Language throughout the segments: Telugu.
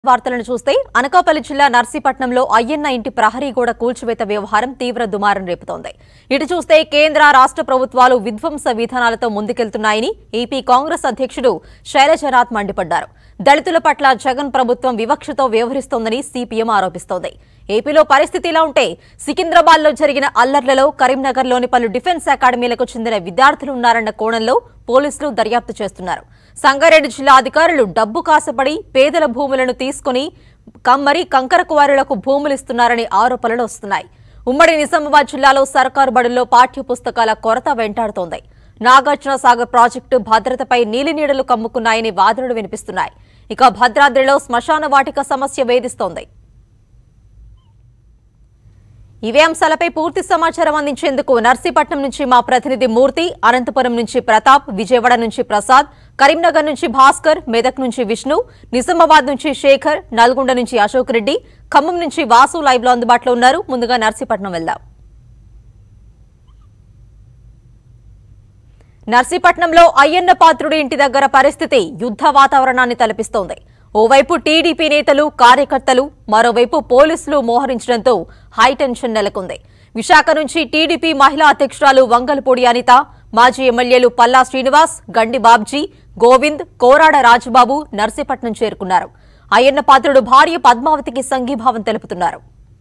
వార్తలను చూస్తే అనకాపల్లి జిల్లా నర్సీపట్నంలో అయ్యన్న ఇంటి ప్రహరీ గోడ కూల్చివేత వ్యవహారం తీవ్ర దుమారం రేపుతోంది ఇటు చూస్తే కేంద్ర రాష్ట్ర ప్రభుత్వాలు విధ్వంస విధానాలతో ముందుకెళ్తున్నాయని ఏపీ కాంగ్రెస్ అధ్యక్షుడు శైలజనాథ్ మండిపడ్డారు దళితుల పట్ల జగన్ ప్రభుత్వం వివక్షతో వ్యవహరిస్తోందని సిపిఎం ఆరోపిస్తోంది ఏపీలో పరిస్థితి ఇలా ఉంటే సికింద్రాబాద్లో జరిగిన అల్లర్లలో కరీంనగర్లోని పలు డిఫెన్స్ అకాడమీలకు చెందిన విద్యార్థులు ఉన్నారన్న కోణంలో పోలీసులు దర్యాప్తు చేస్తున్నారు సంగారెడ్డి జిల్లా అధికారులు డబ్బు కాసపడి పేదల భూములను తీసుకుని కమ్మరి కంకర కువారులకు భూములిస్తున్నారని ఆరోపణలు వస్తున్నాయి ఉమ్మడి నిజామాబాద్ జిల్లాలో సర్కారు బడుల్లో పాఠ్య పుస్తకాల కొరత వెంటాడుతోంది నాగార్జున సాగర్ ప్రాజెక్టు భద్రతపై నీలినీడలు కమ్ముకున్నాయని వాదనలు వినిపిస్తున్నాయి ఇక భద్రాద్రిలో శ్మశాన వాటిక సమస్య వేధిస్తోంది ఇవే అంశాలపై పూర్తి సమాచారం అందించేందుకు నర్సీపట్నం నుంచి మా ప్రతినిధి మూర్తి అనంతపురం నుంచి ప్రతాప్ విజయవాడ నుంచి ప్రసాద్ కరీంనగర్ నుంచి భాస్కర్ మెదక్ నుంచి విష్ణు నిజామాబాద్ నుంచి శేఖర్ నల్గొండ నుంచి అశోక్ రెడ్డి ఖమ్మం నుంచి వాసు లైవ్ లో అందుబాటులో ఉన్నారు ముందుగా నర్సీపట్నం వెళ్దాం నర్సీపట్నంలో అయ్యన్న పాత్రుడి ఇంటి దగ్గర పరిస్థితి యుద్ధ వాతావరణాన్ని తలపిస్తోంది ఓవైపు టీడీపీ నేతలు కార్యకర్తలు మరోవైపు పోలీసులు మోహరించడంతో హైటెన్షన్ నెలకొంది విశాఖ నుంచి టీడీపీ మహిళా అధ్యక్షురాలు వంగలపూడి అనిత మాజీ ఎమ్మెల్యేలు పల్లా శ్రీనివాస్ గండి బాబ్జీ గోవింద్ కోరాడ రాజబాబు నర్సీపట్నం చేరుకున్నారు అయ్యన్న పాత్రుడు భార్య పద్మావతికి సంఘీభావం తెలుపుతున్నారు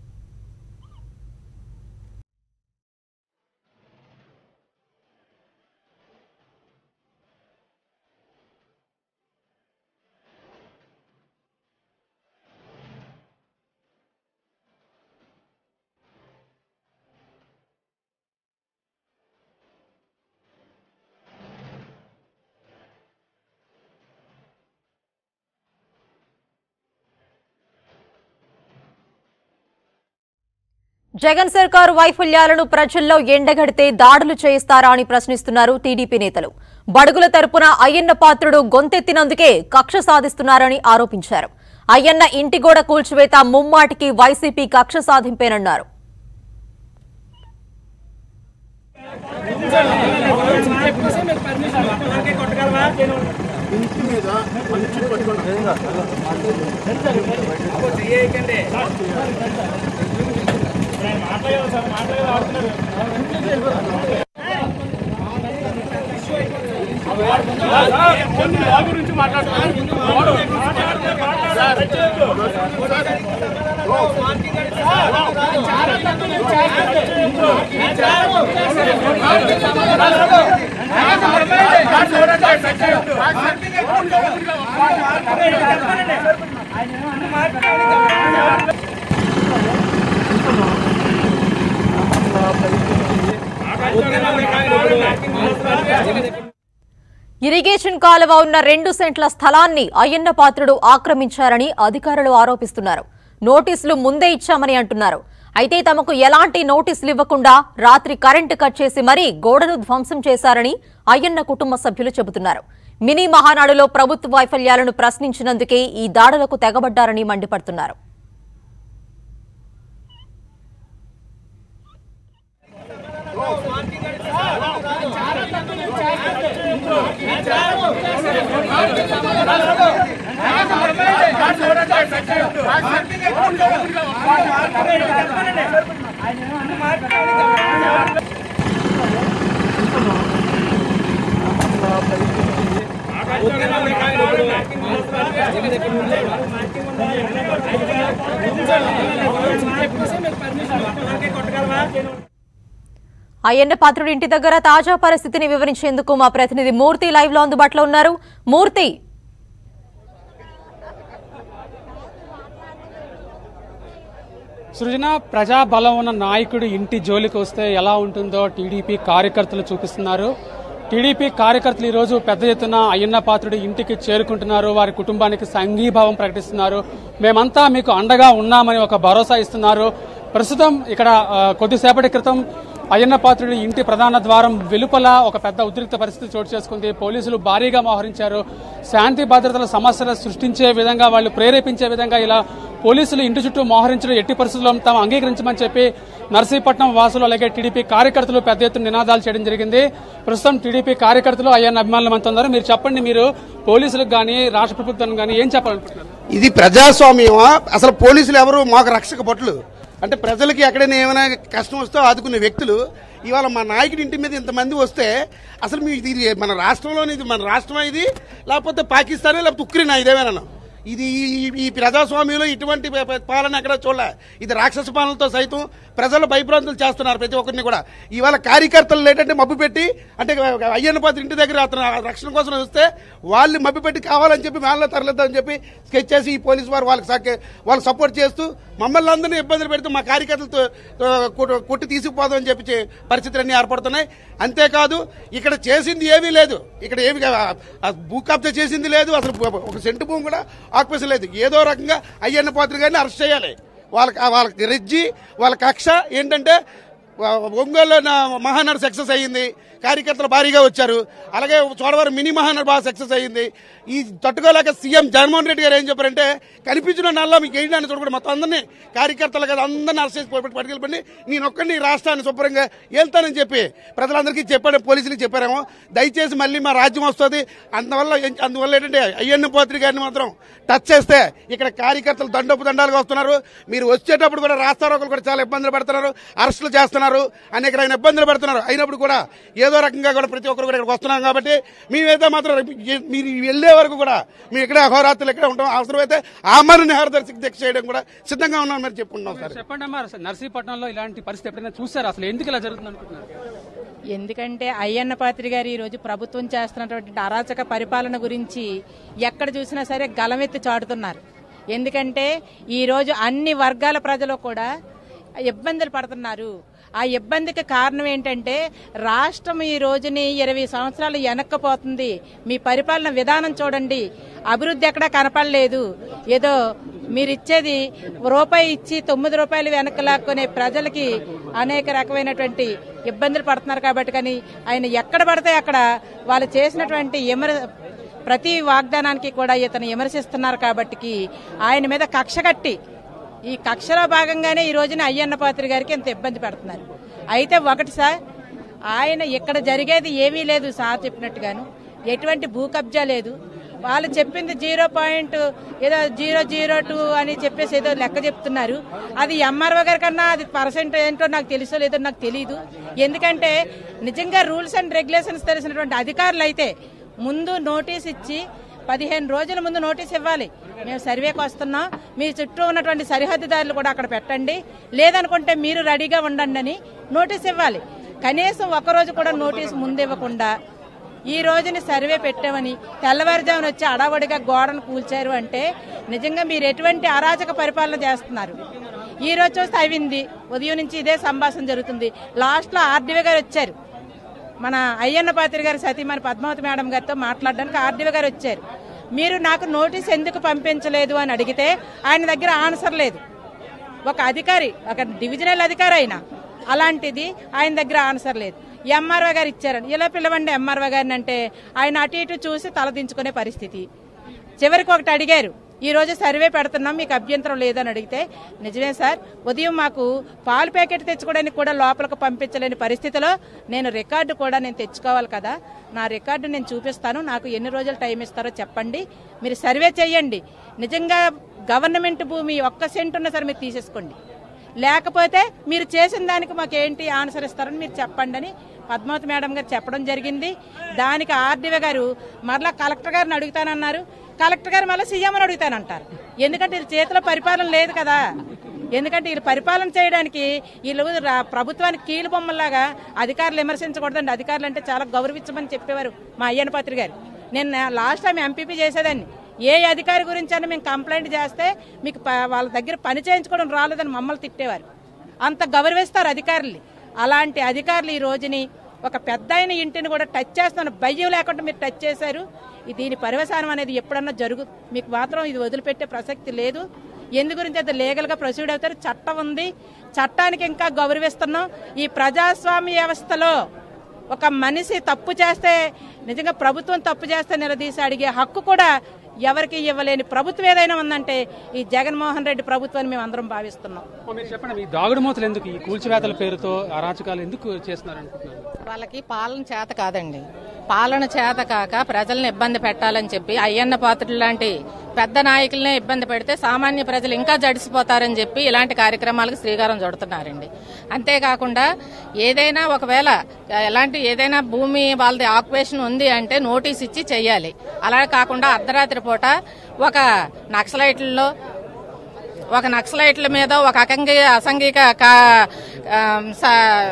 జగన్ సర్కారు వైఫల్యాలను ప్రజల్లో ఎండగడితే దాడులు చేయిస్తారా అని ప్రశ్నిస్తున్నారు టీడీపీ నేతలు బడుగుల తరపున అయ్యన్న పాత్రుడు గొంతెత్తినందుకే కక్ష సాధిస్తున్నారని ఆరోపించారు అయ్యన్న ఇంటి గోడ కూల్చివేత ముమ్మాటికి వైసీపీ కక్ష సాధింపేనన్నారు ఇంటి మీద మంచి పట్టుకున్నాం ఇరిగేషన్ కాలువ ఉన్న రెండు సెంట్ల స్థలాన్ని అయ్యన్న పాత్రుడు ఆక్రమించారని అధికారులు ఆరోపిస్తున్నారు నోటీసులు ముందే ఇచ్చామని అంటున్నారు అయితే తమకు ఎలాంటి నోటీసులు ఇవ్వకుండా రాత్రి కరెంటు కట్ చేసి మరీ గోడను ధ్వంసం చేశారని అయ్యన్న కుటుంబ సభ్యులు చెబుతున్నారు మినీ మహానాడులో ప్రభుత్వ వైఫల్యాలను ప్రశ్నించినందుకే ఈ దాడులకు తెగబడ్డారని మండిపడుతున్నారు అయ్యన్న పాత్రుడి ఇంటి దగ్గర తాజా పరిస్థితిని వివరించేందుకు మా ప్రతినిధి మూర్తి లైవ్ లో అందుబాటులో ఉన్నారు మూర్తి సృజన ప్రజాబలం ఉన్న నాయకుడు ఇంటి జోలికి వస్తే ఎలా ఉంటుందో టీడీపీ కార్యకర్తలు చూపిస్తున్నారు టీడీపీ కార్యకర్తలు ఈరోజు పెద్ద ఎత్తున అయ్యన్న పాత్రుడి ఇంటికి చేరుకుంటున్నారు వారి కుటుంబానికి సంఘీభావం ప్రకటిస్తున్నారు మేమంతా మీకు అండగా ఉన్నామని ఒక భరోసా ఇస్తున్నారు ప్రస్తుతం ఇక్కడ ఆ, కొద్దిసేపటి క్రితం అయ్యన్న పాత్రుడి ఇంటి ప్రధాన ద్వారం వెలుపల ఒక పెద్ద ఉద్రిక్త పరిస్థితి చోటు చేసుకుంది పోలీసులు భారీగా మోహరించారు శాంతి భద్రతల సమస్యలు సృష్టించే విధంగా వాళ్ళు ప్రేరేపించే విధంగా ఇలా పోలీసులు ఇంటి చుట్టూ మోహరించడం ఎట్టి పరిస్థితుల్లో తాము అంగీకరించమని చెప్పి నర్సీపట్నం వాసులు అలాగే టీడీపీ కార్యకర్తలు పెద్ద ఎత్తున నినాదాలు చేయడం జరిగింది ప్రస్తుతం టీడీపీ కార్యకర్తలు అయ్యన్న అభిమానులు మనతో ఉన్నారు మీరు చెప్పండి మీరు పోలీసులకు కానీ రాష్ట్ర ప్రభుత్వానికి కానీ ఏం చెప్పాలనుకుంటున్నారు ఇది ప్రజాస్వామ్యమా అసలు పోలీసులు ఎవరు మాకు రక్షక భటులు అంటే ప్రజలకి ఎక్కడైనా ఏమైనా కష్టం వస్తే ఆదుకునే వ్యక్తులు ఇవాళ మా నాయకుడి ఇంటి మీద ఇంతమంది వస్తే అసలు మీ ఇది మన రాష్ట్రంలోని ఇది మన రాష్ట్రమా ఇది లేకపోతే పాకిస్తానే లేకపోతే ఉక్రెయినా ఇదేమేనా ఇది ఈ- ఈ ప్రజాస్వామ్యంలో ఇటువంటి ప- ప- పాలన ఎక్కడ చూడలే ఇది రాక్షస పాలనతో సైతం ప్రజలు భయభ్రాంతులు చేస్తున్నారు ప్రతి ఒక్కరిని కూడా ఇవాళ కార్యకర్తలు ఏంటంటే మబ్బు పెట్టి అంటే అయ్యన్న పాత్ర ఇంటి దగ్గర అతను రక్షణ కోసం వస్తే వాళ్ళు మబ్బు పెట్టి కావాలని చెప్పి మేళ్ళలో తరలిద్దామని చెప్పి స్కెచ్ చేసి ఈ పోలీసు వారు వాళ్ళకి సహక- వాళ్ళకి సపోర్ట్ చేస్తూ మమ్మల్ని అందరినీ ఇబ్బందులు పెడుతూ మా కార్యకర్తలతో ఆ, కొట్టు- కొట్టి తీసుకుపోదామని చెప్పి చే- పరిస్థితులన్నీ ఏర్పడుతున్నాయి అంతేకాదు ఇక్కడ చేసింది ఏమీ లేదు ఇక్కడ ఏమి ఆ, ఆ భూ కబ్జా చేసింది లేదు అసలు భూ- ఒక సెంటు భూమి కూడా ఆక్యుపేషన్ లేదు ఏదో రకంగా అయ్యన్న పాత్ర గారిని అరెస్ట్ చేయాలి వాళ్ళకి వాళ్ళకి రెజ్జి వాళ్ళ కక్ష ఏంటంటే వా- ఒంగోలులో నా మహానాడు సక్సెస్ అయ్యింది కార్యకర్తలు భారీగా వచ్చారు అలాగే చోడవరం మినీ మహానాడు బాగా సక్సెస్ అయ్యింది ఈ తట్టుకోలేక సీఎం జగన్మోహన్ రెడ్డి గారు ఏం చెప్పారంటే కనిపించిన నల్లా మీకు ఏంటి అని చూడకూడదు మొత్తం అందరినీ కార్యకర్తలు కదా అందరినీ అరెస్ట్ చేసి పట్టుకెళ్ళి పట్టుకెళ్ళిపోయి నేను ఒక్కడిని ఈ రాష్ట్రాన్ని శుభ్రంగా వెళ్తానని చెప్పి ప్రజలందరికీ చెప్పాడు పోలీసులకు చెప్పారేమో దయచేసి మళ్ళీ మా రాజ్యం వస్తుంది అందువల్ల ఏం- అందువల్ల ఏంటంటే అయ్యన్న పోత్రి గారిని మాత్రం టచ్ చేస్తే ఇక్కడ కార్యకర్తలు దండపు దండాలుగా వస్తున్నారు మీరు వచ్చేటప్పుడు కూడా రాస్తారోకలు కూడా చాలా ఇబ్బందులు పెడుతున్నారు అరెస్టులు చేస్తున్నారు అనేక రకమైన ఇబ్బందులు పెడుతున్నారు అయినప్పుడు కూడా ఏదో రకంగా కూడా ప్రతి ఒక్కరు కూడా ఇక్కడికి వస్తున్నాం కాబట్టి మేమైతే మాత్రం రేపు ఏ- మీరు వెళ్లే వరకు కూడా మేము ఇక్కడ అహోరాత్రులు ఇక్కడ ఉంటాం అవసరమైతే ఆమరణ నిహారదర్శికి దీక్ష చేయడం కూడా సిద్ధంగా ఉన్నాం మరి చెప్పుకుంటున్నాం సార్ చెప్పండి అమ్మా నర్సీపట్నంలో ఇలాంటి పరిస్థితి ఎప్పుడైనా చూసారు అసలు ఎందుకు ఇలా జరుగుతుంది అనుకుంటున్నారు ఎందుకంటే అయ్యన్న పాత్రి గారు ఈరోజు ప్రభుత్వం చేస్తున్నటువంటి అరాచక పరిపాలన గురించి ఎక్కడ చూసినా సరే గలమెత్తి చాటుతున్నారు ఎందుకంటే ఈరోజు అన్ని వర్గాల ప్రజలు కూడా ఇబ్బందులు పడుతున్నారు ఆ ఇబ్బందికి కారణం ఏంటంటే రాష్ట్రం ఈ రోజుని ఇరవై సంవత్సరాలు వెనక్కపోతుంది మీ పరిపాలన విధానం చూడండి అభివృద్ధి ఎక్కడా కనపడలేదు ఏదో మీరు ఇచ్చేది రూపాయి ఇచ్చి తొమ్మిది రూపాయలు వెనక్కి లాక్కునే ప్రజలకి అనేక రకమైనటువంటి ఇబ్బందులు పడుతున్నారు కాబట్టి కానీ ఆయన ఎక్కడ పడితే అక్కడ వాళ్ళు చేసినటువంటి ఎమర ప్రతి వాగ్దానానికి కూడా ఇతను విమర్శిస్తున్నారు కాబట్టి ఆయన మీద కక్ష కట్టి ఈ కక్షలో భాగంగానే ఈ రోజున అయ్యన్న పాత్రి గారికి ఇంత ఇబ్బంది పెడుతున్నారు అయితే ఒకటి సార్ ఆయన ఇక్కడ జరిగేది ఏమీ లేదు సార్ చెప్పినట్టుగాను ఎటువంటి భూ కబ్జా లేదు వాళ్ళు చెప్పింది జీరో పాయింట్ ఏదో జీరో జీరో టూ అని చెప్పేసి ఏదో లెక్క చెప్తున్నారు అది ఎంఆర్ఓ గారి కన్నా అది పర్సెంట్ ఏంటో నాకు తెలుసో లేదో నాకు తెలియదు ఎందుకంటే నిజంగా రూల్స్ అండ్ రెగ్యులేషన్స్ తెలిసినటువంటి అధికారులు అయితే ముందు నోటీస్ ఇచ్చి పదిహేను రోజుల ముందు నోటీస్ ఇవ్వాలి మేము సర్వేకి వస్తున్నాం మీ చుట్టూ ఉన్నటువంటి సరిహద్దుదారులు కూడా అక్కడ పెట్టండి లేదనుకుంటే మీరు రెడీగా ఉండండి అని నోటీస్ ఇవ్వాలి కనీసం ఒక రోజు కూడా నోటీస్ ముందు ఇవ్వకుండా ఈ రోజుని సర్వే పెట్టామని తెల్లవారుజామున వచ్చి అడావడిగా గోడను కూల్చారు అంటే నిజంగా మీరు ఎటువంటి అరాచక పరిపాలన చేస్తున్నారు ఈ రోజు చూస్తే అవింది ఉదయం నుంచి ఇదే సంభాషణ జరుగుతుంది లాస్ట్ లో ఆర్డీవీ గారు వచ్చారు మన అయ్యన్న పాత్రి గారి సతీమణి పద్మావతి మేడం గారితో మాట్లాడడానికి ఆర్డీవీ గారు వచ్చారు మీరు నాకు నోటీస్ ఎందుకు పంపించలేదు అని అడిగితే ఆయన దగ్గర ఆన్సర్ లేదు ఒక అధికారి ఒక డివిజనల్ అధికారి అయినా అలాంటిది ఆయన దగ్గర ఆన్సర్ లేదు ఎంఆర్ఓ గారు ఇచ్చారని ఇలా పిలవండి ఎంఆర్ఓ గారిని అంటే ఆయన అటు ఇటు చూసి తలదించుకునే పరిస్థితి చివరికి ఒకటి అడిగారు ఈ రోజు సర్వే పెడుతున్నాం మీకు అభ్యంతరం లేదని అడిగితే నిజమే సార్ ఉదయం మాకు పాలు ప్యాకెట్ తెచ్చుకోవడానికి కూడా లోపలికి పంపించలేని పరిస్థితిలో నేను రికార్డు కూడా నేను తెచ్చుకోవాలి కదా నా రికార్డు నేను చూపిస్తాను నాకు ఎన్ని రోజులు టైం ఇస్తారో చెప్పండి మీరు సర్వే చేయండి నిజంగా గవర్నమెంట్ భూమి ఒక్క సెంట్ ఉన్నా సరే మీరు తీసేసుకోండి లేకపోతే మీరు చేసిన దానికి మాకు ఏంటి ఆన్సర్ ఇస్తారని మీరు చెప్పండి అని పద్మావతి మేడం గారు చెప్పడం జరిగింది దానికి ఆర్డీఓ గారు మరలా కలెక్టర్ గారిని అడుగుతానన్నారు కలెక్టర్ గారు మళ్ళీ సీఎం అని అడుగుతానంటారు ఎందుకంటే వీళ్ళ చేతిలో పరిపాలన లేదు కదా ఎందుకంటే వీళ్ళు పరిపాలన చేయడానికి వీళ్ళు రా- ప్రభుత్వానికి కీలు బొమ్మలాగా అధికారులు విమర్శించకూడదండి అధికారులు అంటే చాలా గౌరవించమని చెప్పేవారు మా అయ్యన్న పాత్రి గారు నేను నా- లాస్ట్ టైం ఎంపీపీ చేసేదాన్ని ఏ అధికారి గురించి అయినా మేము కంప్లైంట్ చేస్తే మీకు ప- వాళ్ళ దగ్గర పని చేయించుకోవడం రాలేదని మమ్మల్ని తిట్టేవారు అంత గౌరవిస్తారు అధికారులు అలాంటి అధికారులు ఈ రోజుని ఒక పెద్ద ఆయన ఇంటిని కూడా టచ్ చేస్తున్న భయం లేకుండా మీరు టచ్ చేశారు ఈ దీని పర్యవసానం అనేది ఎప్పుడన్నా జరుగు మీకు మాత్రం ఇది వదిలిపెట్టే ప్రసక్తి లేదు ఎందు గురించి అయితే లీగల్గా ప్రొసీడ్ అవుతారు చట్టం ఉంది చట్టానికి ఇంకా గౌరవిస్తున్నాం ఈ ప్రజాస్వామ్య వ్యవస్థలో ఒక మనిషి తప్పు చేస్తే నిజంగా ప్రభుత్వం తప్పు చేస్తే నిలదీసి అడిగే హక్కు కూడా ఎవరికి ఇవ్వలేని ప్రభుత్వం ఏదైనా ఉందంటే ఈ జగన్మోహన్ రెడ్డి ప్రభుత్వాన్ని మేము అందరం భావిస్తున్నాం మీరు చెప్పండి మీ దాగుడు మూతలు ఎందుకు ఈ కూల్చివేతల పేరుతో అరాచకాలు ఎందుకు చేస్తున్నారు అనుకుంటున్నారు వాళ్ళకి పాలన చేత కాదండి పాలన చేత కాక ప్రజల్ని ఇబ్బంది పెట్టాలని చెప్పి అయ్యన్న పాత్రులు లాంటి పెద్ద నాయకులనే ఇబ్బంది పెడితే సామాన్య ప్రజలు ఇంకా జడిసిపోతారని చెప్పి ఇలాంటి కార్యక్రమాలకు శ్రీకారం చుడుతున్నారండి అంతేకాకుండా ఏదైనా ఒకవేళ ఎలాంటి ఏదైనా భూమి వాళ్ళది ఆక్యుపేషన్ ఉంది అంటే నోటీస్ ఇచ్చి చెయ్యాలి అలా కాకుండా అర్ధరాత్రి పూట ఒక నక్సలైట్లలో ఒక నక్సలైట్ల మీద ఒక అకంగి అసంఘిక కా- ఆ, స-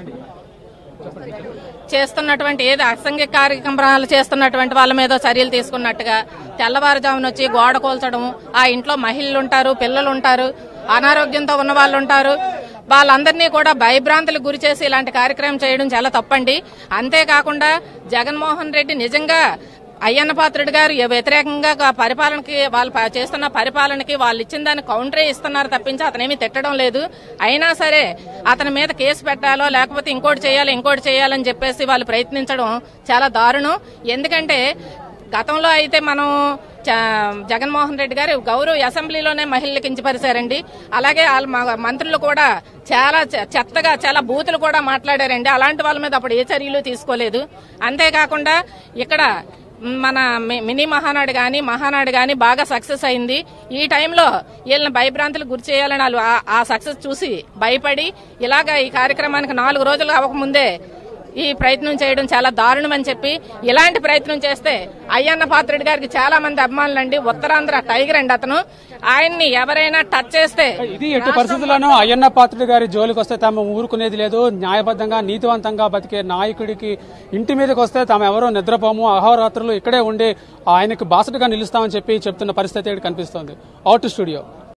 చేస్తున్నటువంటి ఏది అసంఘిక కార్యక్రమాలు చేస్తున్నటువంటి వాళ్ళ మీద చర్యలు తీసుకున్నట్టుగా తెల్లవారుజామున వచ్చి గోడ కూల్చడం ఆ ఇంట్లో మహిళలు ఉంటారు పిల్లలు ఉంటారు అనారోగ్యంతో ఉన్న వాళ్ళు ఉంటారు వాళ్ళందరినీ కూడా భయభ్రాంతులకు గురి చేసి ఇలాంటి కార్యక్రమం చేయడం చాలా తప్పండి అంతేకాకుండా జగన్మోహన్ రెడ్డి నిజంగా అయ్యన్న పాత్రుడు గారు వ్యతిరేకంగా గా- పరిపాలనకి వాళ్ళు ప- చేస్తున్న పరిపాలనకి వాళ్ళు ఇచ్చిన దాన్ని కౌంటరే ఇస్తున్నారు తప్పించి అతనేమి తిట్టడం లేదు అయినా సరే అతని మీద కేసు పెట్టాలో లేకపోతే ఇంకోటి చేయాలి ఇంకోటి చేయాలని చెప్పేసి వాళ్ళు ప్రయత్నించడం చాలా దారుణం ఎందుకంటే గతంలో అయితే మనం చ- జగన్మోహన్ రెడ్డి గారు గౌరవ అసెంబ్లీలోనే మహిళలు కించపరిచారండి అలాగే వాళ్ళ మ- మంత్రులు కూడా చాలా చె- చెత్తగా చాలా బూతులు కూడా మాట్లాడారండి అలాంటి వాళ్ళ మీద అప్పుడు ఏ చర్యలు తీసుకోలేదు అంతేకాకుండా ఇక్కడ మన మి- మినీ మహానాడు గాని మహానాడు గాని బాగా సక్సెస్ అయింది ఈ టైంలో వీళ్ళని భయభ్రాంతులకు గురి చేయాలని వాళ్ళు ఆ- ఆ సక్సెస్ చూసి భయపడి ఇలాగా ఈ కార్యక్రమానికి నాలుగు రోజులు అవ్వకముందే ఈ ప్రయత్నం చేయడం చాలా దారుణం అని చెప్పి ఇలాంటి ప్రయత్నం చేస్తే అయ్యన్న పాత్రుడి గారికి చాలా మంది అభిమానులండి ఉత్తరాంధ్ర టైగర్ అండి అతను ఆయన్ని ఎవరైనా టచ్ చేస్తే ఇది ఎట్టి పరిస్థితుల్లోనూ అయ్యన్న పాత్రుడి గారి జోలికి వస్తే తాము ఊరుకునేది లేదు న్యాయబద్ధంగా నీతివంతంగా బతికే నాయకుడికి ఇంటి మీదకి వస్తే తాము ఎవరో నిద్రపోము అహోరాత్రులు ఇక్కడే ఉండి ఆయనకు బాసటగా నిలుస్తామని చెప్పి చెప్తున్న పరిస్థితి ఇక్కడ కనిపిస్తోంది అవుట్ స్టూడియో